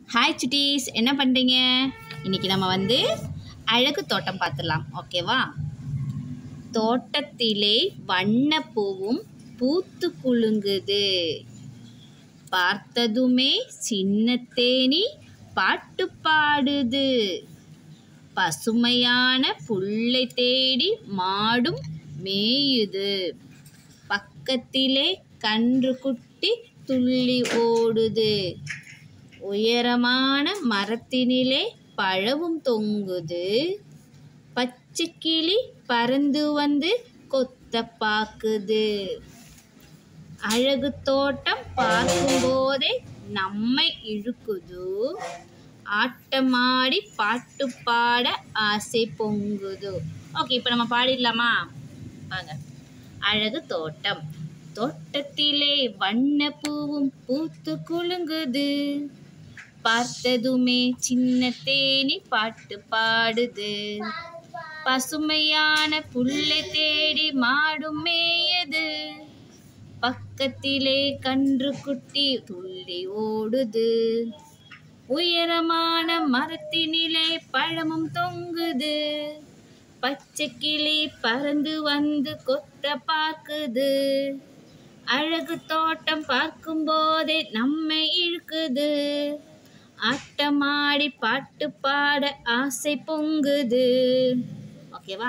hi சுட்டீஸ் என்ன பண்ணுறீங்க இன்னைக்கு நம்ம வந்து அழகு தோட்டம் பார்த்துடலாம் ஓகேவா தோட்டத்திலே வண்ணப்பூவும் பூத்து குலுங்குது பார்த்ததுமே சின்ன தேனி பாட்டு பாடுது பசுமையான புல்லை தேடி மாடும் மேயுது பக்கத்திலே கன்று குட்டி துள்ளி ஓடுது உயரமான மரத்தினிலே பழவும் தொங்குது பச்சை கிளி பறந்து வந்து கொத்த பாக்குது அழகு தோட்டம் பார்க்கும்போதே நம்மை இழுக்குது ஆட்டமாடி பாட்டு பாட ஆசை பொங்குது ஓகே இப்போ நம்ம பாடிடலாமா வாங்க அழகு தோட்டம் தோட்டத்திலே வண்ண பூவும் பூத்து குலுங்குது பார்த்ததுமே சின்ன தேனி பாட்டு பாடுது பசுமையான புல்லை தேடி மாடும் மேயது பக்கத்திலே கன்று குட்டி துள்ளி ஓடுது உயரமான மரத்தினிலே பழமும் தொங்குது பச்சை கிளி பறந்து வந்து கொத்த பாக்குது அழகு தோட்டம் பார்க்கும்போதே நம்மை இழுக்குது ஆட்டமாடி பாட்டு பாட ஆசை பொங்குது ஓகேவா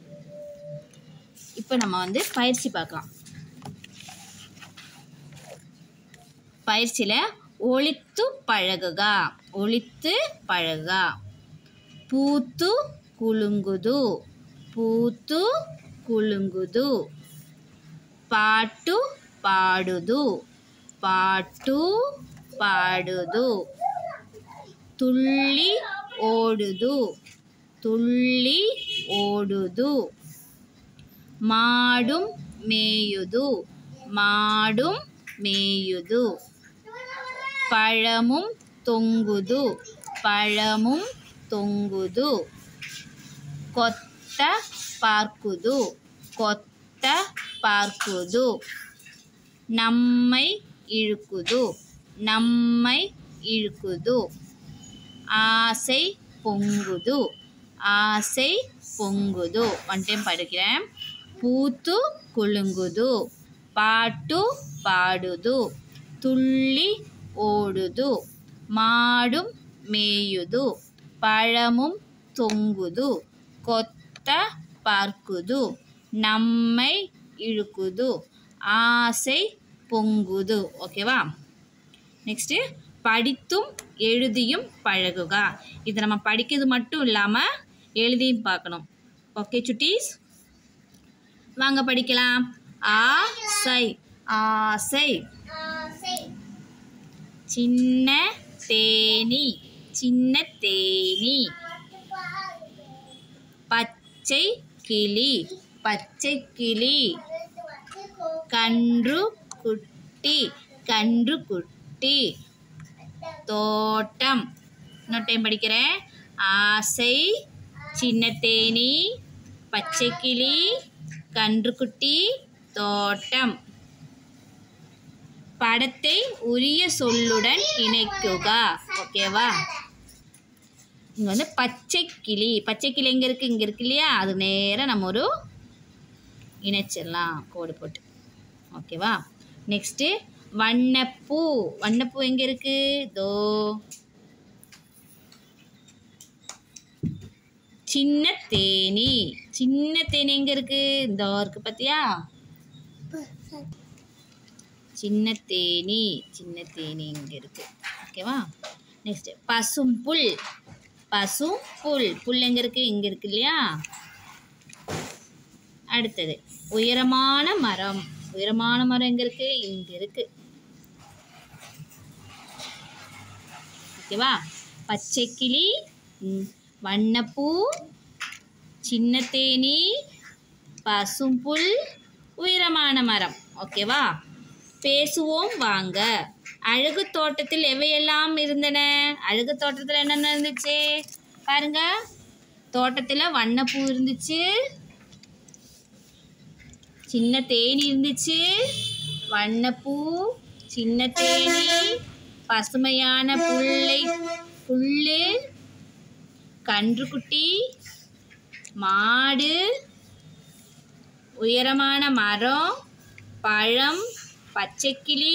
இப்போ நம்ம வந்து பயிற்சி பார்க்கலாம் பயிற்சியில் ஒளித்து பழகுகா ஒளித்து பழகுகா பூத்து குலுங்குது பூத்து కులుంగుదు పాటు పాడుదు పాటు పాడుదు తుళ్ళి ఓడుదు తుళ్ళి ఓడుదు మాడుం మేయుదు మాడుం మేయుదు పழமும் தொங்குது பழமும் தொங்குது కొత్త பார்க்குது కొత్త பார்க்குது நம்மை இழுக்குது நம்மை இழுக்குது ஆசை பொங்குது ஆசை பொங்குது ஒன் டைம் படிக்கிறேன் பூத்து குலுங்குது பாட்டு పాడుదు తుళ్ళి ఓడుదు మాడుం మేయుదు పழமும் தொங்குது கொத்த பார்க்குது நம்மை இழுக்குது ஆசை பொங்குது ஓகேவா நெக்ஸ்ட்டு படித்தும் எழுதியும் பழகுகா இது நம்ம படிக்கிறது மட்டும் இல்லாமல் எழுதியும் பார்க்கணும் ஓகே சுட்டீஸ் வாங்க படிக்கலாம் ஆசை ஆசை சின்ன தேனி சின்ன தேனி பச்சை கிளி பச்சை கிளி கன்று குட்டி கன்று குட்டி தோட்டம் இன்னொரு டைம் படிக்கிறேன் ஆசை சின்ன தேனி பச்சை கிளி கன்றுக்குட்டி தோட்டம் படத்தை உரிய சொல்லுடன் இணைக்குகா ஓகேவா இங்கே வந்து பச்சை கிளி பச்சை கிளி எங்கே இருக்குது இங்கே இருக்கு இல்லையா அது நேராக நம்ம ஒரு இணைச்சிடலாம் கோடு போட்டு ஓகேவா நெக்ஸ்ட்டு வண்ணப்பூ வண்ணப்பூ எங்கே இருக்குது தோ சின்ன தேனி சின்ன தேனி எங்கே இருக்குது இந்த இருக்கு பார்த்தியா சின்ன தேனி சின்ன தேனி இங்கே இருக்குது ஓகேவா நெக்ஸ்ட்டு பசும் புல் பசும் புல் புல் எங்கே இருக்குது இங்கே இருக்கு இல்லையா அடுத்தது உயரமான மரம் உயரமான மரம் எங்கே இருக்குது இங்கே இருக்குது ஓகேவா பச்சை கிளி ம், வண்ணப்பூ சின்ன தேனி பசும்புல் உயரமான மரம் ஓகேவா பேசுவோம் வாங்க அழகு தோட்டத்தில் எவையெல்லாம் இருந்தன அழகு தோட்டத்தில் என்னென்ன இருந்துச்சு பாருங்க தோட்டத்தில் வண்ணப்பூ இருந்துச்சு சின்ன தேனி இருந்துச்சு வண்ணப்பூ சின்ன தேனி பசுமையான புல்லை புல்லு கன்றுக்குட்டி மாடு உயரமான மரம் பழம் பச்சைக்கிளி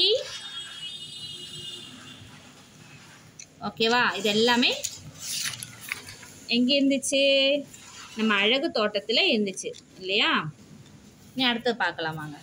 ஓகேவா இது எல்லாமே எங்கே இருந்துச்சு நம்ம அழகு தோட்டத்தில் இருந்துச்சு இல்லையா நீ அடுத்து பார்க்கலாம் வாங்க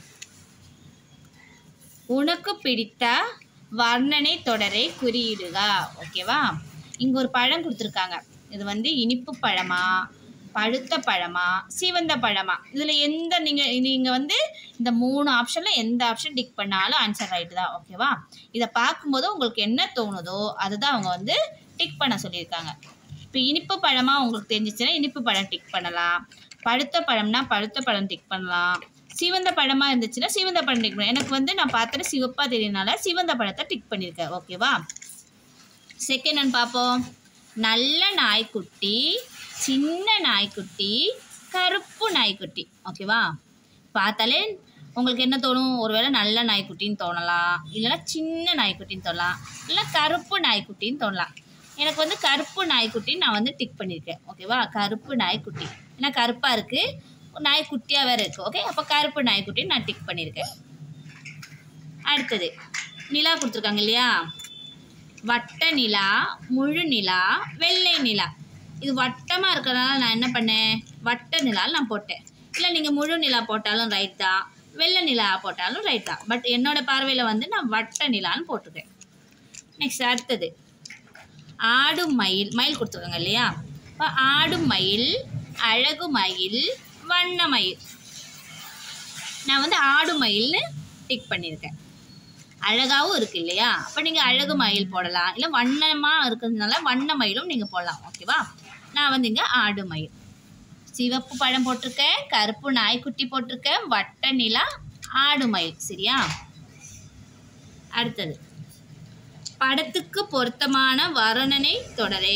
உனக்கு பிடித்த வர்ணனை தொடரை குறியிடுக ஓகேவா இங்கே ஒரு பழம் கொடுத்துருக்காங்க இது வந்து இனிப்பு பழமா பழுத்த பழமா சிவந்த பழமா இதில் எந்த நீங்கள் நீங்கள் வந்து இந்த மூணு ஆப்ஷனில் எந்த ஆப்ஷன் டிக் பண்ணாலும் ஆன்சர் ரைட்டு தான் ஓகேவா இதை பார்க்கும்போது உங்களுக்கு என்ன தோணுதோ அதுதான் அவங்க வந்து டிக் பண்ண சொல்லியிருக்காங்க இப்போ இனிப்பு பழமாக உங்களுக்கு தெரிஞ்சிச்சுன்னா இனிப்பு பழம் டிக் பண்ணலாம் பழுத்த பழம்னா பழுத்த பழம் டிக் பண்ணலாம் சிவந்த பழமாக இருந்துச்சுன்னா சிவந்த பழம் டிக் பண்ணலாம் எனக்கு வந்து நான் பார்த்துட்டு சிவப்பாக தெரியனால சிவந்த பழத்தை டிக் பண்ணியிருக்கேன் ஓகேவா செகண்ட் ஒன் பார்ப்போம் நல்ல நாய்க்குட்டி சின்ன நாய்க்குட்டி கருப்பு நாய்க்குட்டி ஓகேவா பார்த்தாலே உங்களுக்கு என்ன தோணும் ஒருவேளை நல்ல நாய்க்குட்டின்னு தோணலாம் இல்லைன்னா சின்ன நாய்க்குட்டின்னு தோணலாம் இல்லை கருப்பு நாய்க்குட்டின்னு தோணலாம் எனக்கு வந்து கருப்பு நாய்க்குட்டின்னு நான் வந்து டிக் பண்ணியிருக்கேன் ஓகேவா கருப்பு நாய்க்குட்டி ஏன்னா கருப்பாக இருக்குது நாய்க்குட்டியாக வேறு இருக்குது ஓகே அப்போ கருப்பு நாய்க்குட்டின்னு நான் டிக் பண்ணியிருக்கேன் அடுத்தது நிலா கொடுத்துருக்காங்க இல்லையா வட்ட நிலா முழு நிலா வெள்ளை நிலா இது வட்டமாக இருக்கிறதுனால நான் என்ன பண்ணேன் வட்ட நிலான்னு நான் போட்டேன் இல்லை நீங்கள் முழு நிலா போட்டாலும் ரைட் தான் வெள்ளை நிலா போட்டாலும் ரைட் தான் பட் என்னோட பார்வையில் வந்து நான் வட்ட நிலான்னு போட்டிருக்கேன் நெக்ஸ்ட் அடுத்தது ஆடு மயில் மயில் கொடுத்துருக்காங்க இல்லையா இப்போ ஆடு மயில் அழகு மயில் வண்ண மயில் நான் வந்து ஆடு மயில்னு டிக் பண்ணியிருக்கேன் அழகாகவும் இருக்கு இல்லையா அப்போ நீங்கள் அழகு மயில் போடலாம் இல்லை வண்ணமாக இருக்கிறதுனால வண்ண மயிலும் நீங்கள் போடலாம் ஓகேவா நான் வந்து இங்கே ஆடு மயில் சிவப்பு பழம் போட்டிருக்கேன் கருப்பு நாய்க்குட்டி போட்டிருக்கேன் வட்ட நிலா ஆடு மயில் சரியா அடுத்தது படத்துக்கு பொருத்தமான வர்ணனை தொடரை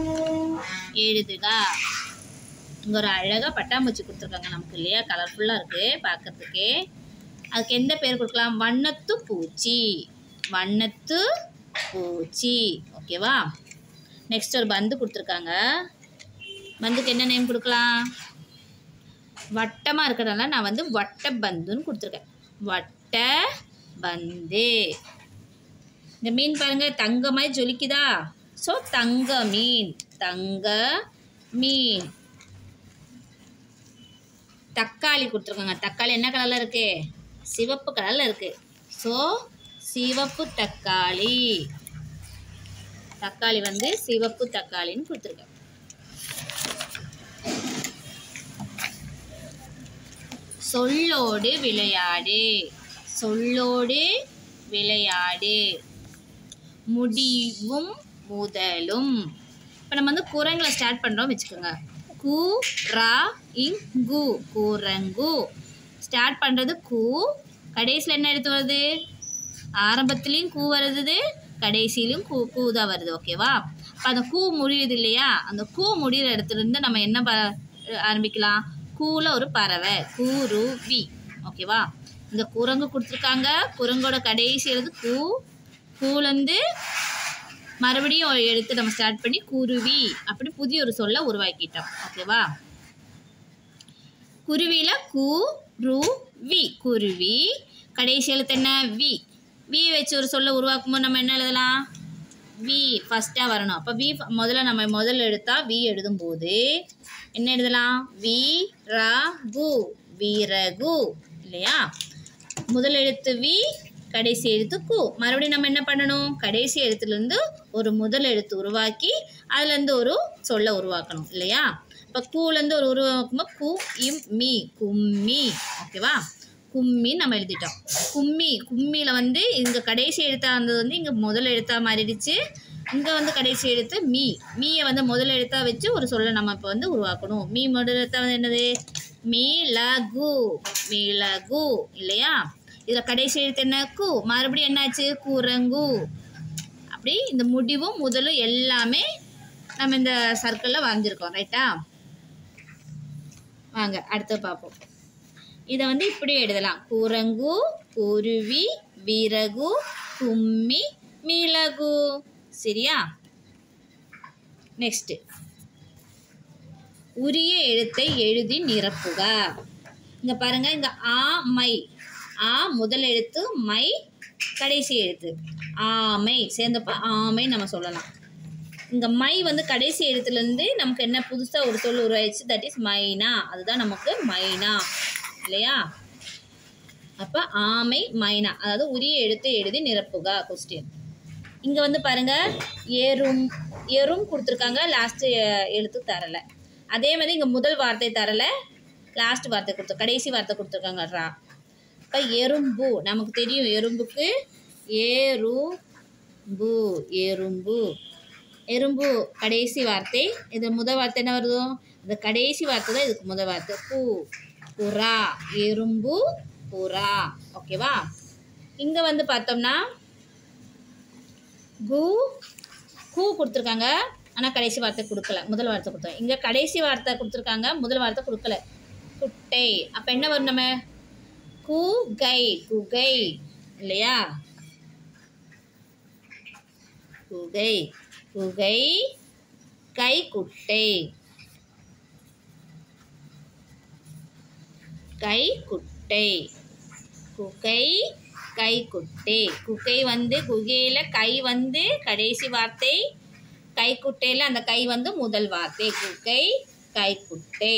எழுதுக இங்கே ஒரு அழகாக பட்டாம்பூச்சி கொடுத்துருக்காங்க நமக்கு இல்லையா கலர்ஃபுல்லாக இருக்குது பார்க்கறதுக்கு அதுக்கு எந்த பேர் கொடுக்கலாம் வண்ணத்து பூச்சி வண்ணத்து பூச்சி ஓகேவா நெக்ஸ்ட் ஒரு பந்து கொடுத்துருக்காங்க பந்துக்கு என்ன நேம் கொடுக்கலாம் வட்டமாக இருக்கிறதால நான் வந்து வட்ட பந்துன்னு கொடுத்துருக்கேன் வட்ட பந்து இந்த மீன் பாருங்க தங்க மாதிரி ஜொலிக்குதா ஸோ தங்க மீன் தங்க மீன் தக்காளி கொடுத்துருக்காங்க தக்காளி என்ன கலரில் இருக்கு சிவப்பு கலரில் இருக்கு ஸோ சிவப்பு தக்காளி தக்காளி வந்து சிவப்பு தக்காளின்னு கொடுத்துருக்கேன் சொல்லோடு விளையாடு சொல்லோடு விளையாடு முடிவும் முதலும் இப்போ நம்ம வந்து குரங்களை ஸ்டார்ட் பண்ணுறோம் வச்சுக்கோங்க கு ரா இங் கு குரங்கு ஸ்டார்ட் பண்ணுறது கு கடைசியில் என்ன எடுத்து வருது ஆரம்பத்துலேயும் கூ வருது கடைசியிலும் கூ கூ தான் வருது ஓகேவா அப்போ அந்த கூ முடியுது இல்லையா அந்த கூ முடிகிற இடத்துலேருந்து நம்ம என்ன ப ஆரம்பிக்கலாம் கூல ஒரு பறவை கூருவி ஓகேவா இந்த குரங்கு கொடுத்துருக்காங்க குரங்கோட கடைசி எழுது கூ கூலேருந்து மறுபடியும் எடுத்து நம்ம ஸ்டார்ட் பண்ணி குருவி அப்படி புதிய ஒரு சொல்ல உருவாக்கிட்டோம் ஓகேவா குருவியில் கு ரு வி குருவி கடைசி எழுத்து என்ன வி வி வச்சு ஒரு சொல்ல உருவாக்கும்போது நம்ம என்ன எழுதலாம் வி ஃபஸ்ட்டாக வரணும் அப்போ வி முதல்ல நம்ம முதல்ல எடுத்தா வி எழுதும்போது என்ன எழுதலாம் வி ரா கு வீரகு இல்லையா முதல் எழுத்து வி கடைசி எழுத்து கு மறுபடியும் நம்ம என்ன பண்ணணும் கடைசி எழுத்துலேருந்து ஒரு முதல் எழுத்து உருவாக்கி அதுலேருந்து ஒரு சொல்ல உருவாக்கணும் இல்லையா இப்போ கூலேருந்து ஒரு உருவாக்கும்போது கு இம் மீ கும்மி ஓகேவா கும்மி நம்ம எழுதிட்டோம் கும்மி கும்மியில் வந்து இங்கே கடைசி எழுத்தாக இருந்தது வந்து இங்கே முதல் எழுத்தாக மாறிடுச்சு இங்கே வந்து கடைசி எழுத்து மீ மீயை வந்து முதல் எழுத்தாக வச்சு ஒரு சொல்ல நம்ம இப்போ வந்து உருவாக்கணும் மீ முதல் எழுத்தா வந்து என்னது மிளகு மிளகு இல்லையா இதில் கடைசி எழுத்து என்ன கு மறுபடியும் என்னாச்சு குரங்கு அப்படி இந்த முடிவும் முதலும் எல்லாமே நம்ம இந்த சர்க்கிளில் வரைஞ்சிருக்கோம் ரைட்டா வாங்க அடுத்து பார்ப்போம் இதை வந்து இப்படி எழுதலாம் குரங்கு குருவி விறகு கும்மி மிளகு சரியா நெக்ஸ்ட் உரிய எழுத்தை எழுதி நிரப்புக இங்க பாருங்க இங்க ஆ மை ஆ முதல் எழுத்து மை கடைசி எழுத்து ஆமை சேர்ந்தப்ப ஆமை நம்ம சொல்லலாம் இங்க மை வந்து கடைசி எழுத்துலேருந்து நமக்கு என்ன புதுசாக ஒரு சொல் உருவாயிடுச்சு தட் இஸ் மைனா அதுதான் நமக்கு மைனா இல்லையா அப்போ ஆமை மைனா அதாவது உரிய எழுத்தை எழுதி நிரப்புக கொஸ்டின் இங்கே வந்து பாருங்க எறும் எறும் கொடுத்துருக்காங்க லாஸ்ட்டு எழுத்து தரலை அதே மாதிரி இங்கே முதல் வார்த்தை தரலை லாஸ்ட் வார்த்தை கொடுத்து கடைசி வார்த்தை கொடுத்துருக்காங்க ரா இப்போ எறும்பு நமக்கு தெரியும் எறும்புக்கு ஏரும்பு எறும்பு எறும்பு கடைசி வார்த்தை இது முதல் வார்த்தை என்ன வருதோ இந்த கடைசி வார்த்தை தான் இதுக்கு முதல் வார்த்தை பூ புறா எறும்பு புறா ஓகேவா இங்கே வந்து பார்த்தோம்னா கு கூ கொடுத்துருக்காங்க ஆனால் கடைசி வார்த்தை கொடுக்கல முதல் வார்த்தை கொடுத்தாங்க இங்கே கடைசி வார்த்தை கொடுத்துருக்காங்க முதல் வார்த்தை கொடுக்கல குட்டை அப்போ என்ன வரும் நம்ம குகை குகை இல்லையா குகை குகை கை குட்டை கை குட்டை குகை கை குட்டை குகை வந்து குகையில கை வந்து கடைசி வார்த்தை கை குட்டையில அந்த கை வந்து முதல் வார்த்தை குகை கை குட்டை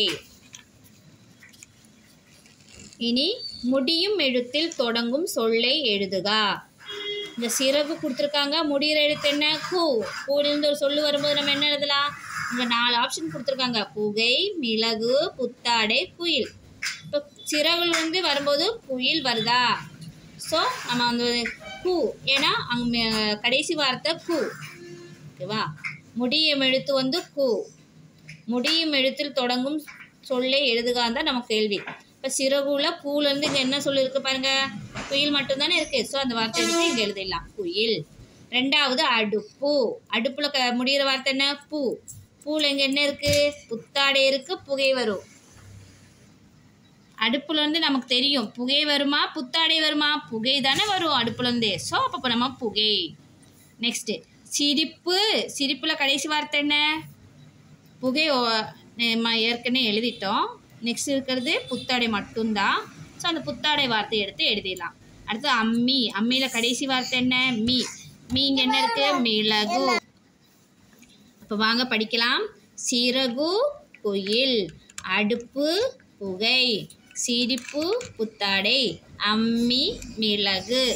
இனி முடியும் எழுத்தில் தொடங்கும் சொல்லை எழுதுக இந்த சிறகு கொடுத்துருக்காங்க முடிகிற எழுத்து என்ன கூ கூலிருந்து ஒரு சொல்லு வரும்போது நம்ம என்ன எழுதலாம் இங்கே நாலு ஆப்ஷன் கொடுத்துருக்காங்க புகை மிளகு புத்தாடை குயில் இப்போ சிறகுல இருந்து வரும்போது குயில் வருதா ஸோ நம்ம வந்து கூ ஏன்னா அங்கே கடைசி வார்த்தை கூ ஓகேவா முடியும் எழுத்து வந்து கூ முடியும் எழுத்தில் தொடங்கும் சொல்லை எழுதுகான் தான் நம்ம கேள்வி இப்போ சிறகுல பூலேருந்து இங்கே என்ன சொல்லியிருக்கு பாருங்க குயில் மட்டும்தானே இருக்கு ஸோ அந்த வார்த்தை எடுத்து இங்கே எழுதிடலாம் குயில் ரெண்டாவது அடுப்பு அடுப்பில் க முடிகிற வார்த்தை என்ன பூ பூவில் இங்கே என்ன இருக்கு புத்தாடை இருக்கு புகை வரும் அடுப்புல இருந்து நமக்கு தெரியும் புகை வருமா புத்தாடை வருமா புகை தானே வரும் அடுப்புல இருந்து ஸோ அப்போ நம்ம புகை நெக்ஸ்ட் சிரிப்பு சிரிப்புல கடைசி வார்த்தை என்ன புகை ஓ- நம்ம ஏற்கனவே எழுதிட்டோம் நெக்ஸ்ட் இருக்கிறது புத்தாடை மட்டும்தான் ஸோ அந்த புத்தாடை வார்த்தை எடுத்து எழுதிடலாம் அடுத்து அம்மி அம்மியில கடைசி வார்த்தை என்ன மீ மீங்க என்ன இருக்கு மிளகு அப்போ வாங்க படிக்கலாம் சிறகு குயில் அடுப்பு புகை சிரிப்பு புத்தாடை அம்மி மிளகு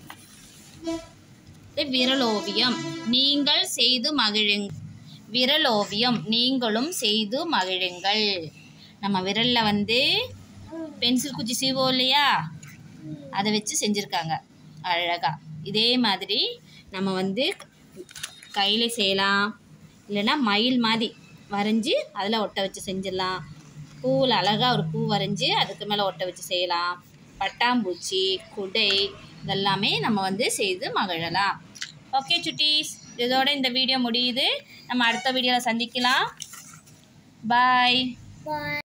இது விரலோவியம் நீங்கள் செய்து மகிழுங் விரலோவியம் நீங்களும் செய்து மகிழுங்கள் நம்ம விரல்ல வந்து பென்சில் குச்சி சீவோம் இல்லையா அதை வச்சு செஞ்சுருக்காங்க அழகா இதே மாதிரி நம்ம வந்து கையில் செய்யலாம் இல்லைன்னா மயில் மாதிரி வரைஞ்சி அதில் ஒட்ட வச்சு செஞ்சிடலாம் பூவில் அழகாக ஒரு பூ வரைஞ்சி அதுக்கு மேலே ஒட்ட வச்சு செய்யலாம் பட்டாம்பூச்சி குடை இதெல்லாமே நம்ம வந்து செய்து மகிழலாம் ஓகே சுட்டீஸ் இதோட இந்த வீடியோ முடியுது நம்ம அடுத்த வீடியோவில் சந்திக்கலாம் பாய்